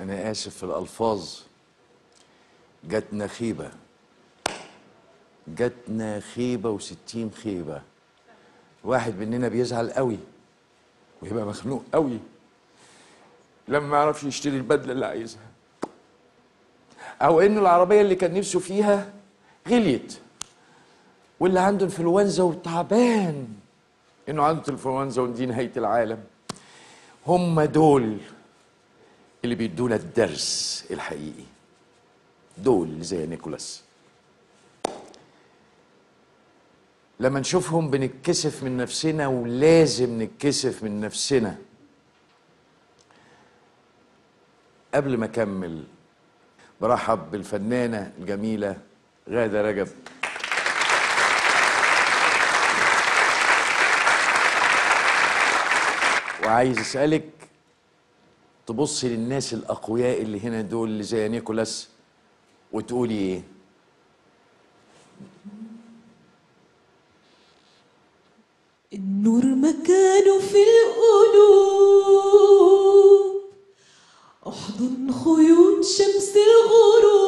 أنا آسف في الألفاظ جاتنا خيبة جاتنا خيبة وستين خيبة واحد مننا بيزعل قوي ويبقى مخنوق قوي لما ما يعرفش يشتري البدلة اللي عايزها أو إن العربية اللي كان نفسه فيها غليت واللي عنده انفلونزا وتعبان إنه عنده انفلونزا ودي نهاية العالم هم دول اللي بيدونا الدرس الحقيقي دول اللي زي نيكولاس لما نشوفهم بنتكسف من نفسنا ولازم نتكسف من نفسنا قبل ما اكمل برحب بالفنانه الجميله غاده رجب وعايز اسالك تبصي للناس الاقوياء اللي هنا دول اللي زي نيكولاس وتقولي ايه النور مكانه في القلوب احضن خيوط شمس الغروب